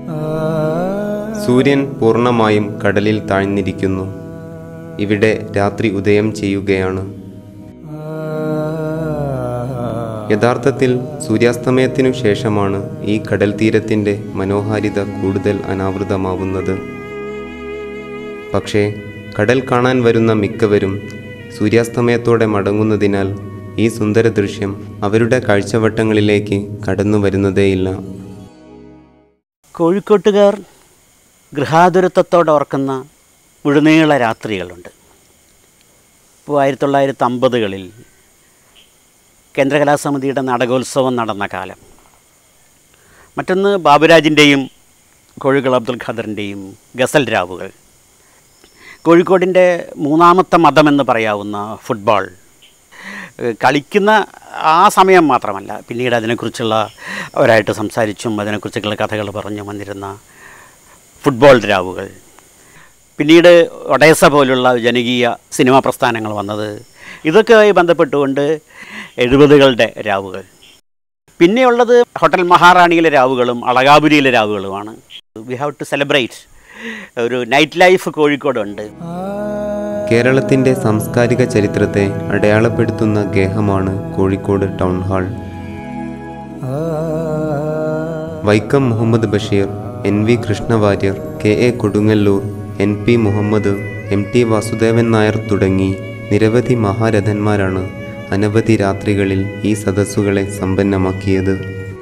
സൂര്യൻ പൂർണ്ണമായും കടലിൽ താഴ്ന്നിരിക്കുന്നു ഇവിടെ രാത്രി ഉദയം ചെയ്യുകയാണ് യഥാർത്ഥത്തിൽ സൂര്യാസ്തമയത്തിനു ശേഷമാണ് ഈ കടൽ തീരത്തിൻ്റെ മനോഹാരിത കൂടുതൽ അനാവൃതമാവുന്നത് പക്ഷേ കടൽ കാണാൻ വരുന്ന മിക്കവരും സൂര്യാസ്തമയത്തോടെ മടങ്ങുന്നതിനാൽ ഈ സുന്ദര ദൃശ്യം അവരുടെ കാഴ്ചവട്ടങ്ങളിലേക്ക് കടന്നു വരുന്നതേയില്ല കോഴിക്കോട്ടുകാർ ഗൃഹാതുരത്വത്തോടെ ഓർക്കുന്ന മുഴുനീള രാത്രികളുണ്ട് ഇപ്പോൾ ആയിരത്തി തൊള്ളായിരത്തി അമ്പതുകളിൽ കേന്ദ്ര കലാസമിതിയുടെ നാടകോത്സവം നടന്ന കാലം മറ്റൊന്ന് ബാബുരാജിൻ്റെയും കോഴിക്കോട് അബ്ദുൽ ഖാദറിൻ്റെയും ഗസൽ രാവുകൾ കോഴിക്കോടിൻ്റെ മൂന്നാമത്തെ മതമെന്ന് പറയാവുന്ന ഫുട്ബോൾ ഏഹ് കളിക്കുന്ന ആ സമയം മാത്രമല്ല പിന്നീട് അതിനെക്കുറിച്ചുള്ള അവരായിട്ട് സംസാരിച്ചും അതിനെക്കുറിച്ചുള്ള കഥകൾ പറഞ്ഞു വന്നിരുന്ന ഫുട്ബോൾ രാവുകൾ പിന്നീട് ഒഡേസ പോലുള്ള ജനകീയ സിനിമാ പ്രസ്ഥാനങ്ങൾ വന്നത് ഇതൊക്കെയായി ബന്ധപ്പെട്ടുകൊണ്ട് എഴുപതുകളുടെ രാവുകൾ പിന്നെയുള്ളത് ഹോട്ടൽ മഹാറാണിയിലെ രാവുകളും അളകാപുരിയിലെ രാവുകളുമാണ് വി ഹാവ് ടു സെലിബ്രേറ്റ് ഒരു നൈറ്റ് ലൈഫ് കോഴിക്കോടുണ്ട് കേരളത്തിൻ്റെ സാംസ്കാരിക ചരിത്രത്തെ അടയാളപ്പെടുത്തുന്ന ഗേഹമാണ് Kozhikode town hall Vaikom Muhammad Basheer N V Krishna Warrier K A Kodungallur N P Muhammad M T Vasudevan Nair തുടങ്ങി നിരവധി മഹാരഥന്മാരാണ് അനവധി രാത്രികളിൽ ഈ സദസ്സുകളെ സമ്പന്നമാക്കിയത്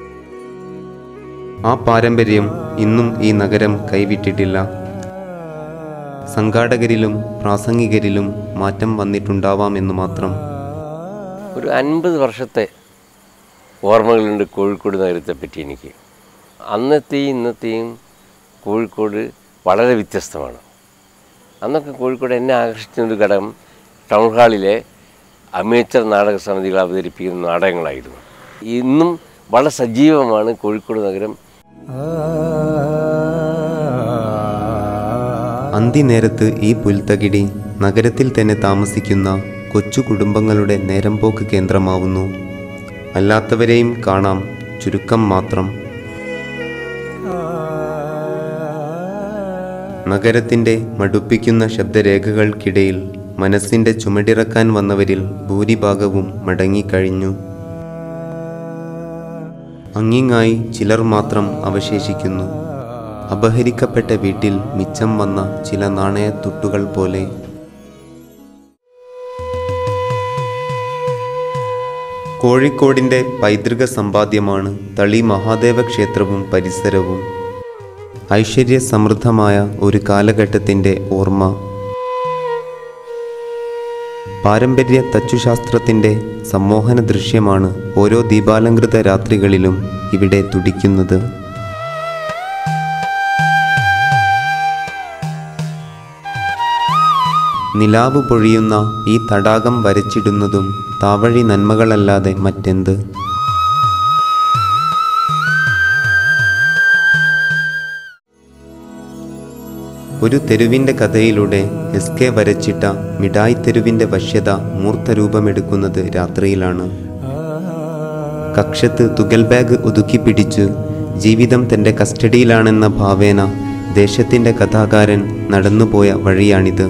ആ പാരമ്പര്യം ഇന്നും ഈ നഗരം കൈവിട്ടിട്ടില്ല സംഘാടകരിലും പ്രാസംഗികരിലും മാറ്റം വന്നിട്ടുണ്ടാവാമെന്ന് മാത്രം ഒരു അൻപത് വർഷത്തെ ഓർമ്മകളുണ്ട് കോഴിക്കോട് നഗരത്തെ പറ്റി എനിക്ക് അന്നത്തെയും ഇന്നത്തെയും കോഴിക്കോട് വളരെ വ്യത്യസ്തമാണ് അന്നൊക്കെ കോഴിക്കോട് എന്നെ ആകർഷിക്കുന്ന ഒരു ഘടകം ടൗൺ ഹാളിലെ അമേച്ചർ നാടക സമിതികൾ അവതരിപ്പിക്കുന്ന നാടകങ്ങളായിരുന്നു ഇന്നും വളരെ സജീവമാണ് കോഴിക്കോട് നഗരം അന്തിനേരത്ത് ഈ പുൽത്തകിടി നഗരത്തിൽ തന്നെ താമസിക്കുന്ന കൊച്ചു കുടുംബങ്ങളുടെ നേരംപോക്ക് കേന്ദ്രമാവുന്നു അല്ലാത്തവരെയും കാണാം ചുരുക്കം മാത്രം നഗരത്തിൻ്റെ മടുപ്പിക്കുന്ന ശബ്ദരേഖകൾക്കിടയിൽ മനസ്സിൻ്റെ ചുമടിറക്കാൻ വന്നവരിൽ ഭൂരിഭാഗവും മടങ്ങിക്കഴിഞ്ഞു അങ്ങിങ്ങായി ചിലർ മാത്രം അവശേഷിക്കുന്നു അപഹരിക്കപ്പെട്ട വീട്ടിൽ മിച്ചം വന്ന ചില നാണയത്തുട്ടുകൾ പോലെ കോഴിക്കോടിൻ്റെ പൈതൃക സമ്പാദ്യമാണ് തളി മഹാദേവ ക്ഷേത്രവും പരിസരവും ഐശ്വര്യ സമൃദ്ധമായ ഒരു കാലഘട്ടത്തിൻ്റെ ഓർമ്മ പാരമ്പര്യ തച്ചുശാസ്ത്രത്തിൻ്റെ സമ്മോഹന ദൃശ്യമാണ് ഓരോ ദീപാലങ്കൃത രാത്രികളിലും ഇവിടെ തുടിക്കുന്നത് നിലാവ് പൊഴിയുന്ന ഈ തടാകം വരച്ചിടുന്നതും താവഴി നന്മകളല്ലാതെ മറ്റെന്ത് ഒരു തെരുവിൻ്റെ കഥയിലൂടെ എസ് കെ വരച്ചിട്ട മിഠായി തെരുവിൻ്റെ വശ്യത മൂർത്തരൂപമെടുക്കുന്നത് രാത്രിയിലാണ് കക്ഷത്ത് തുകൽ ബാഗ് ഒതുക്കി പിടിച്ച് ജീവിതം തൻ്റെ കസ്റ്റഡിയിലാണെന്ന ഭാവേന ദേശത്തിൻ്റെ കഥാകാരൻ നടന്നുപോയ വഴിയാണിത്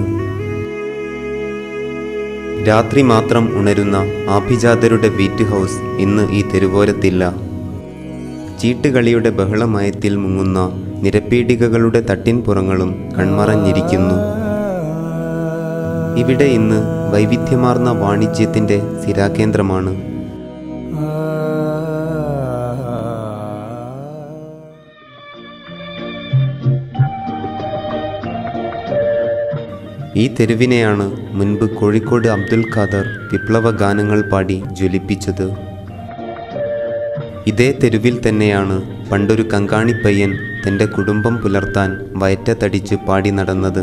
രാത്രി മാത്രം ഉണരുന്ന ആഭിജാതരുടെ വീറ്റ് ഹൗസ് ഇന്ന് ഈ തെരുവോരത്തില്ല ചീട്ടുകളിയുടെ ബഹളമയത്തിൽ മുങ്ങുന്ന നിരപ്പീടികകളുടെ തട്ടിൻപുറങ്ങളും കൺമറഞ്ഞിരിക്കുന്നു ഇവിടെ ഇന്ന് വൈവിധ്യമാർന്ന വാണിജ്യത്തിൻ്റെ സ്ഥിരാകേന്ദ്രമാണ് ഈ തെരുവിനെയാണ് മുൻപ് കോഴിക്കോട് അബ്ദുൽ ഖാദർ വിപ്ലവ ഗാനങ്ങൾ പാടി ജ്വലിപ്പിച്ചത് ഇതേ തെരുവിൽ തന്നെയാണ് പണ്ടൊരു കങ്കാണി പയ്യൻ തൻ്റെ കുടുംബം പുലർത്താൻ വയറ്റത്തടിച്ച് പാടി നടന്നത്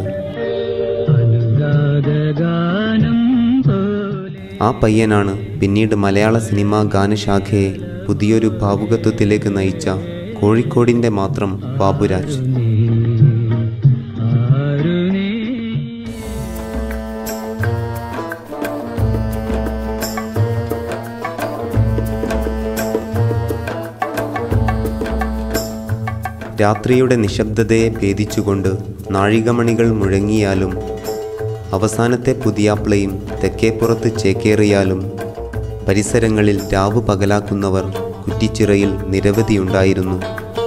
ആ പയ്യനാണ് പിന്നീട് മലയാള സിനിമാ ഗാനശാഖയെ പുതിയൊരു ഭാവുകത്വത്തിലേക്ക് നയിച്ച കോഴിക്കോടിൻ്റെ മാത്രം ബാബുരാജ് രാത്രിയുടെ നിശബ്ദതയെ ഭേദിച്ചുകൊണ്ട് നാഴികമണികൾ മുഴങ്ങിയാലും അവസാനത്തെ പുതിയാപ്ലയും തെക്കേപ്പുറത്ത് ചേക്കേറിയാലും പരിസരങ്ങളിൽ രാവ് പകലാക്കുന്നവർ കുറ്റിച്ചിറയിൽ നിരവധിയുണ്ടായിരുന്നു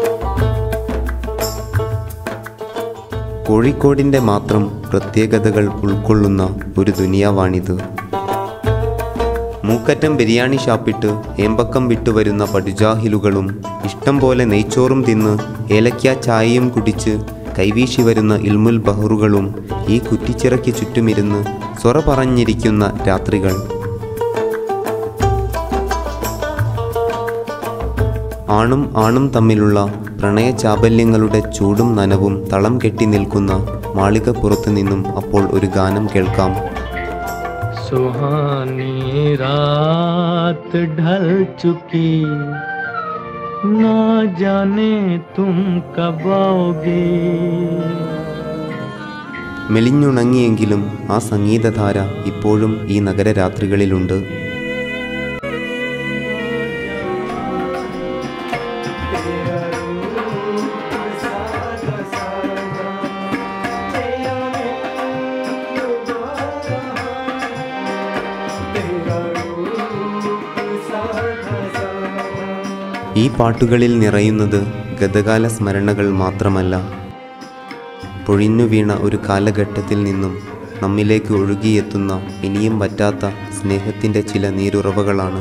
കോഴിക്കോടിൻ്റെ മാത്രം പ്രത്യേകതകൾ ഉൾക്കൊള്ളുന്ന ഒരു ദുനിയാവാണിത് മൂക്കറ്റം ബിരിയാണി ഷാപ്പിട്ട് ഏമ്പക്കം വിട്ടുവരുന്ന പടുജാഹിലുകളും ഇഷ്ടം പോലെ നെയ്ച്ചോറും തിന്ന് ഏലക്ക ചായയും കുടിച്ച് കൈവീശി വരുന്ന ഇൽമുൽ ബഹറുകളും ഈ കുറ്റിച്ചിറയ്ക്ക് ചുറ്റുമിരുന്ന് സ്വറ പറഞ്ഞിരിക്കുന്ന രാത്രികൾ ആണും ആണും തമ്മിലുള്ള പ്രണയ ചാബല്യങ്ങളുടെ ചൂടും നനവും തളം കെട്ടി നിൽക്കുന്ന മാളികപ്പുറത്തു നിന്നും അപ്പോൾ ഒരു ഗാനം കേൾക്കാം सुहानी रात ढल चुकी ना जाने तुम कब आओगे മെലിഞ്ഞുണങ്ങിയെങ്കിലും ആ സംഗീതധാര ഇപ്പോഴും ഈ നഗരരാത്രികളിലുണ്ട് ഈ പാട്ടുകളിൽ നിറയുന്നത് ഗതകാല സ്മരണകൾ മാത്രമല്ല പൊഴിഞ്ഞു വീണ ഒരു കാലഘട്ടത്തിൽ നിന്നും നമ്മിലേക്ക് ഒഴുകിയെത്തുന്ന ഇനിയും പറ്റാത്ത സ്നേഹത്തിൻ്റെ ചില നീരുറവകളാണ്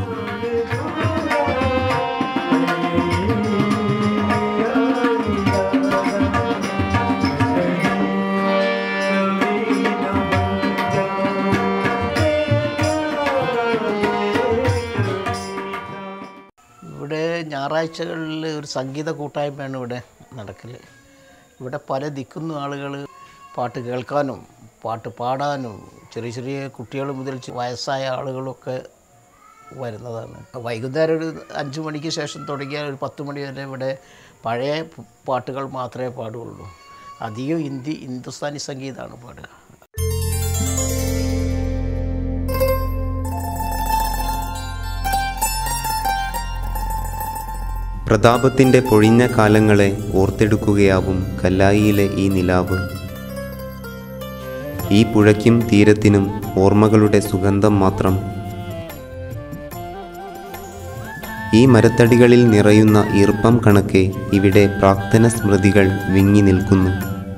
ഇവിടെ ഞായറാഴ്ചകളിൽ ഒരു സംഗീത കൂട്ടായ്മയാണ് ഇവിടെ നടക്കൽ ഇവിടെ പല ദിക്കുന്ന ആളുകൾ പാട്ട് കേൾക്കാനും പാട്ട് പാടാനും ചെറിയ ചെറിയ കുട്ടികൾ മുതൽ ചെ- വയസ്സായ ആളുകളൊക്കെ വരുന്നതാണ് വൈകുന്നേരം ഒരു അഞ്ച് മണിക്ക് ശേഷം തുടങ്ങിയാൽ ഒരു പത്ത് മണി വരെ ഇവിടെ പഴയ പ- പാട്ടുകൾ മാത്രമേ പാടുകയുള്ളൂ അധികം ഹിന്ദി ഹിന്ദുസ്ഥാനി സംഗീതമാണ് പാടുക പ്രതാപത്തിൻ്റെ പൊഴിഞ്ഞ കാലങ്ങളെ ഓർത്തെടുക്കുകയാവും കല്ലായിയിലെ ഈ നിലാവ് ഈ പുഴയ്ക്കും തീരത്തിനും ഓർമ്മകളുടെ സുഗന്ധം മാത്രം ഈ മരത്തടികളിൽ നിറയുന്ന ഈർപ്പം കണക്കെ ഇവിടെ പ്രാക്തന സ്മൃതികൾ വിങ്ങി നിൽക്കുന്നു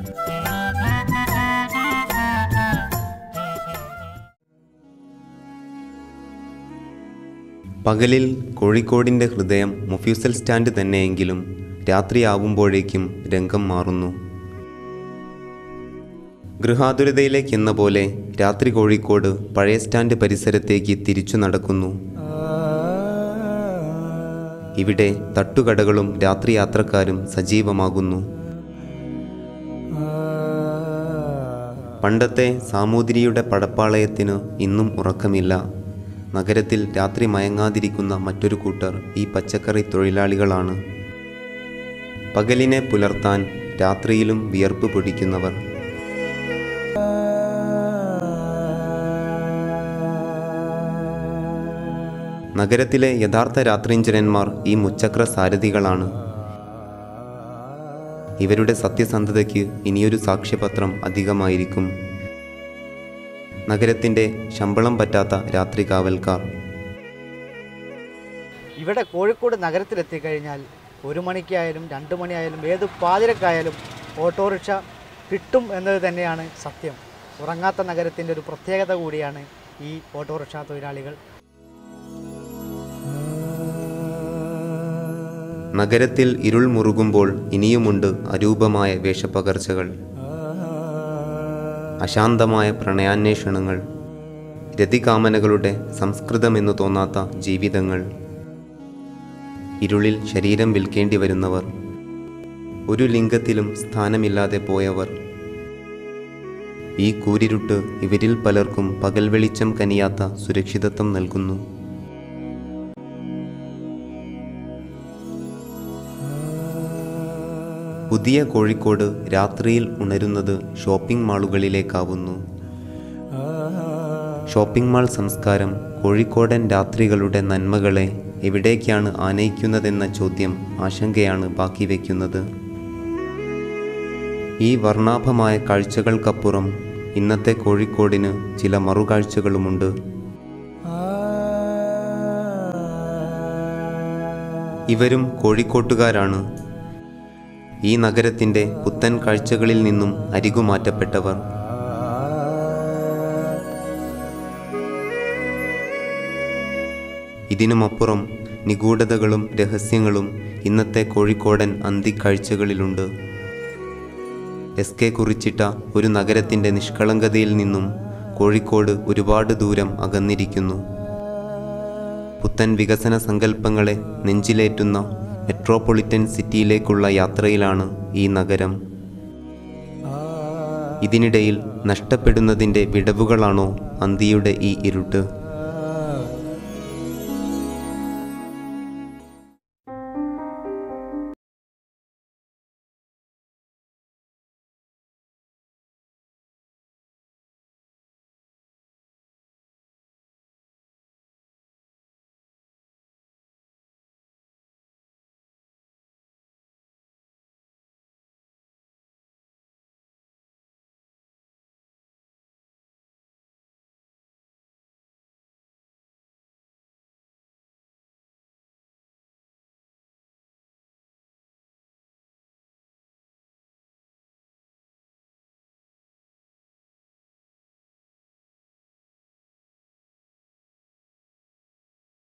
പകലിൽ കോഴിക്കോടിൻ്റെ ഹൃദയം മൊഫ്യൂസൽ സ്റ്റാൻഡ് തന്നെയെങ്കിലും രാത്രിയാവുമ്പോഴേക്കും രംഗം മാറുന്നു ഗൃഹാതുരതയിലേക്കെന്ന പോലെ രാത്രി കോഴിക്കോട് പഴയ സ്റ്റാൻഡ് പരിസരത്തേക്ക് തിരിച്ചു നടക്കുന്നു ഇവിടെ തട്ടുകടകളും രാത്രി യാത്രക്കാരും സജീവമാകുന്നു പണ്ടത്തെ സാമൂതിരിയുടെ പടപ്പാളയത്തിന് ഇന്നും ഉറക്കമില്ല നഗരത്തിൽ രാത്രി മയങ്ങാതിരിക്കുന്ന മറ്റൊരു കൂട്ടർ ഈ പച്ചക്കറി തൊഴിലാളികളാണ് പകലിനെ പുലർത്താൻ രാത്രിയിലും വിയർപ്പ് പൊടിക്കുന്നവർ നഗരത്തിലെ യഥാർത്ഥ രാത്രിഞ്ചരന്മാർ ഈ മുച്ചക്ര സാരഥികളാണ് ഇവരുടെ സത്യസന്ധതയ്ക്ക് ഇനിയൊരു സാക്ഷ്യപത്രം അധികമായിരിക്കും നഗരത്തിൻ്റെ ശമ്പളം പറ്റാത്ത രാത്രി കാവൽക്കാർ ഇവിടെ കോഴിക്കോട് നഗരത്തിലെത്തിക്കഴിഞ്ഞാൽ ഒരു മണിക്കായാലും രണ്ട് മണിയായാലും ഏത് പാതിരക്കായാലും ഓട്ടോറിക്ഷ കിട്ടും എന്നത് തന്നെയാണ് സത്യം ഉറങ്ങാത്ത നഗരത്തിൻ്റെ ഒരു പ്രത്യേകത കൂടിയാണ് ഈ ഓട്ടോറിക്ഷ തൊഴിലാളികൾ നഗരത്തിൽ ഇരുൾ മുറുകുമ്പോൾ ഇനിയുമുണ്ട് അരൂപമായ വേഷപ്പകർച്ചകൾ അശാന്തമായ പ്രണയാന്വേഷണങ്ങൾ രതികാമനകളുടെ സംസ്കൃതമെന്നു തോന്നാത്ത ജീവിതങ്ങൾ ഇരുളിൽ ശരീരം വിൽക്കേണ്ടി വരുന്നവർ ഒരു ലിംഗത്തിലും സ്ഥാനമില്ലാതെ പോയവർ ഈ കൂരിരുട്ട് ഇവരിൽ പലർക്കും പകൽ വെളിച്ചം കനിയാത്ത സുരക്ഷിതത്വം നൽകുന്നു പുതിയ കോഴിക്കോട് രാത്രിയിൽ ഉണരുന്നത് ഷോപ്പിംഗ് മാളുകളിലേക്കാവുന്നു ഷോപ്പിംഗ് മാൾ സംസ്കാരം കോഴിക്കോടൻ രാത്രികളുടെ നന്മകളെ എവിടേക്കാണ് ആനയിക്കുന്നതെന്ന ചോദ്യം ആശങ്കയാണ് ബാക്കി വയ്ക്കുന്നത് ഈ വർണ്ണാഭമായ കാഴ്ചകൾക്കപ്പുറം ഇന്നത്തെ കോഴിക്കോടിന് ചില മറുകാഴ്ചകളുമുണ്ട് ഇവരും കോഴിക്കോട്ടുകാരാണ് ഈ നഗരത്തിൻ്റെ പുത്തൻ കാഴ്ചകളിൽ നിന്നും അരികുമാറ്റപ്പെട്ടവർ ഇതിനുമപ്പുറം നിഗൂഢതകളും രഹസ്യങ്ങളും ഇന്നത്തെ കോഴിക്കോടൻ അന്തിക്കാഴ്ചകളിലുണ്ട് എസ് കെ കുറിച്ചിട്ട ഒരു നഗരത്തിൻ്റെ നിഷ്കളങ്കതയിൽ നിന്നും കോഴിക്കോട് ഒരുപാട് ദൂരം അകന്നിരിക്കുന്നു പുത്തൻ വികസന സങ്കല്പങ്ങളെ നെഞ്ചിലേറ്റുന്ന മെട്രോപൊളിറ്റൻ സിറ്റിയിലേക്കുള്ള യാത്രയിലാണ് ഈ നഗരം ഇതിനിടയിൽ നഷ്ടപ്പെടുന്നതിൻ്റെ വിടവുകളാണോ അന്തിയുടെ ഈ ഇരുട്ട്